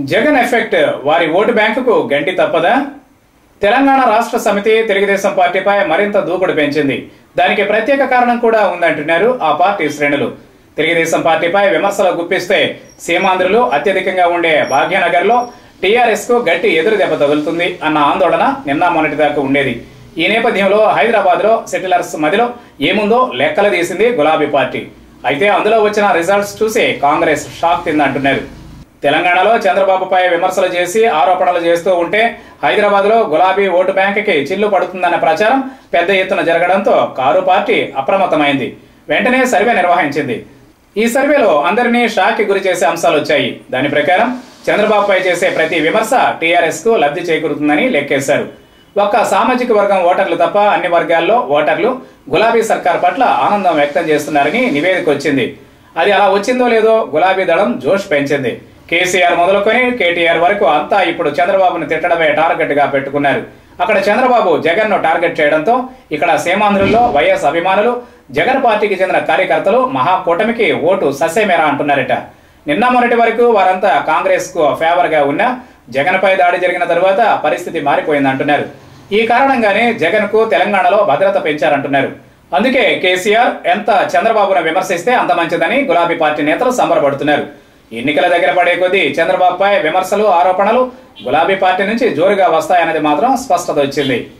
Jagan effect వారి vote బ్యాంకుకు గంటి తప్పదా తెలంగాణ రాష్ట్ర సమితి తెలుగుదేశం పార్టీపై మరింత దూకుడు పెంచింది దానికి ప్రత్యేక కారణం కూడా ఉందంటున్నారు ఆ పార్టీ శ్రేణులు తెలుగుదేశం పార్టీపై విమర్శలు గుప్పిస్తే సీమాంధ్రులు అత్యధికంగా ఉండే భాగ్యనగర్లో టీఆర్ఎస్ కు గట్టి ఎదురు దెబ్బ తగులుతుంది అన్న ఆందోళన నిన్న మొన్నటి దాకా ఉండేది ఈ నేపథ్యంలో హైదరాబాద్ లో సెటిలర్స్ మధ్యలో ఏముందో లెక్కలు తీసింది గులాబీ పార్టీ అయితే అందులో వచ్చిన రిజల్ట్స్ చూసి కాంగ్రెస్ షాక్ తిందంటున్నారు తెలంగాణలో చంద్రబాబుపై విమర్శలు చేసి ఆరోపణలు చేస్తూ ఉంటే హైదరాబాద్ లో గులాబీ ఓటు బ్యాంకుకి చిల్లు పడుతుందన్న ప్రచారం పెద్ద ఎత్తున జరగడంతో కారు పార్టీ అప్రమత్తమైంది వెంటనే సర్వే నిర్వహించింది ఈ సర్వేలో అందరినీ షాక్ కి గురి చేసే అంశాలు వచ్చాయి దాని ప్రకారం చంద్రబాబుపై చేసే ప్రతి విమర్శ టీఆర్ఎస్ కు లబ్ధి చేకూరుతుందని లెక్కేశారు ఒక్క సామాజిక వర్గం ఓటర్లు తప్ప అన్ని వర్గాల్లో ఓటర్లు గులాబీ సర్కార్ పట్ల ఆనందం వ్యక్తం చేస్తున్నారని నివేదిక వచ్చింది అది అలా వచ్చిందో లేదో గులాబీ దళం జోష్ పెంచింది కేసీఆర్ మొదలుకొని కేటీఆర్ వరకు అంతా ఇప్పుడు చంద్రబాబును తిట్టడమే టార్గెట్ గా పెట్టుకున్నారు అక్కడ చంద్రబాబు జగన్ ను టార్గెట్ చేయడంతో ఇక్కడ సీమాంధ్రుల్లో వైఎస్ అభిమానులు జగన్ పార్టీకి చెందిన కార్యకర్తలు మహాకూటమికి ఓటు ససేమేరా అంటున్నారట నిన్న మొన్నటి వరకు వారంతా కాంగ్రెస్ కు ఫేవర్ గా ఉన్న జగన్ పై దాడి జరిగిన తరువాత పరిస్థితి మారిపోయింది అంటున్నారు ఈ కారణంగానే జగన్ కు తెలంగాణలో భద్రత పెంచారంటున్నారు అందుకే కేసీఆర్ ఎంత చంద్రబాబును విమర్శిస్తే అంత మంచిదని గులాబీ పార్టీ నేతలు సంబరపడుతున్నారు ఎన్నికల దగ్గర పడే కొద్దీ చంద్రబాబుపై విమర్శలు ఆరోపణలు గులాబీ పార్టీ నుంచి జోరుగా వస్తాయన్నది మాత్రం స్పష్టత వచ్చింది